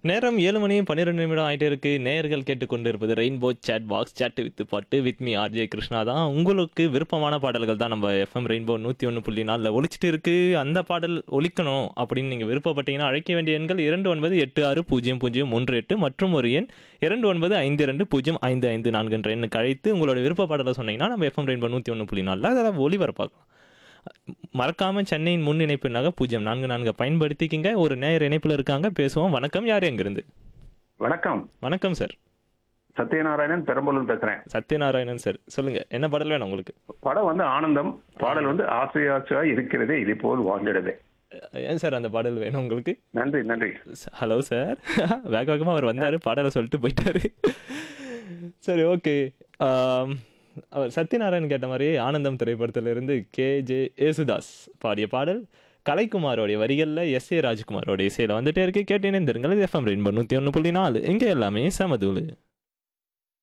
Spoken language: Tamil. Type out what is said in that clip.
நேரம் ஏழு மணி பன்னிரெண்டு நிமிடம் ஆயிட்டே இருக்கு நேயர்கள் கேட்டுக்கொண்டு இருப்பது rainbow chat box chat with பாட்டு வித் மீ ஆர்ஜே கிருஷ்ணா தான் உங்களுக்கு விருப்பமான பாடல்கள் தான் நம்ம எஃப்எம் ரெயின்போ நூற்றி ஒன்று புள்ளி நாலில் ஒழிச்சிட்டு இருக்கு அந்த பாடல் ஒழிக்கணும் அப்படின்னு நீங்கள் விருப்பப்பட்டீங்கன்னா அழைக்க வேண்டிய எண்கள் இரண்டு ஒன்பது எட்டு ஆறு பூஜ்ஜியம் பூஜ்ஜியம் மூன்று எட்டு மற்றும் ஒரு எண் இரண்டு ஒன்பது ஐந்து ரெண்டு பூஜ்ஜியம் ஐந்து ஐந்து நான்கு என்ற எண்ணுக்கு அழைத்து உங்களோட விருப்ப பாடலை சொன்னீங்கன்னா நம்ம எஃப்எம் ரெயின்போ நூற்றி ஒன்று புள்ளி நாலில் அதை ஒளிபரப்பாக்கலாம் மறக்காம சென்னையின் முன் இணைப்புனாக பூஜ்ஜியம் நான்கு நான்கு பயன்படுத்திக்கிங்க ஒரு நேயர் இணைப்புல இருக்காங்க பேசுவோம் வணக்கம் யார் எங்கிருந்து வணக்கம் வணக்கம் சார் சத்யநாராயணன் பெரம்பலூர் பேசுறேன் சத்யநாராயணன் சார் சொல்லுங்க என்ன பாடல் வேணும் உங்களுக்கு படம் வந்து ஆனந்தம் பாடல் வந்து ஆசையாச்சா இருக்கிறதே இது போல் வாழ்ந்திடதே ஏன் சார் அந்த பாடல் வேணும் உங்களுக்கு நன்றி நன்றி ஹலோ சார் வேக வேகமாக அவர் வந்தார் பாடலை சொல்லிட்டு போயிட்டாரு சரி ஓகே அவர் சத்யநாராயண் கேட்ட மாதிரி ஆனந்தம் திரைப்படத்திலிருந்து கே ஜே ஏசுதாஸ் பாடிய பாடல் கலைக்குமாரோடைய வரிகளில் எஸ் ஏ ராஜ்குமாரோட இசையில் வந்துட்டே இருக்கு கேட்டு இணைந்திருங்கள் எஃப்எம் ரெயின்போ நூற்றி ஒன்று புள்ளி நாலு இங்கே எல்லாமே சமதூளு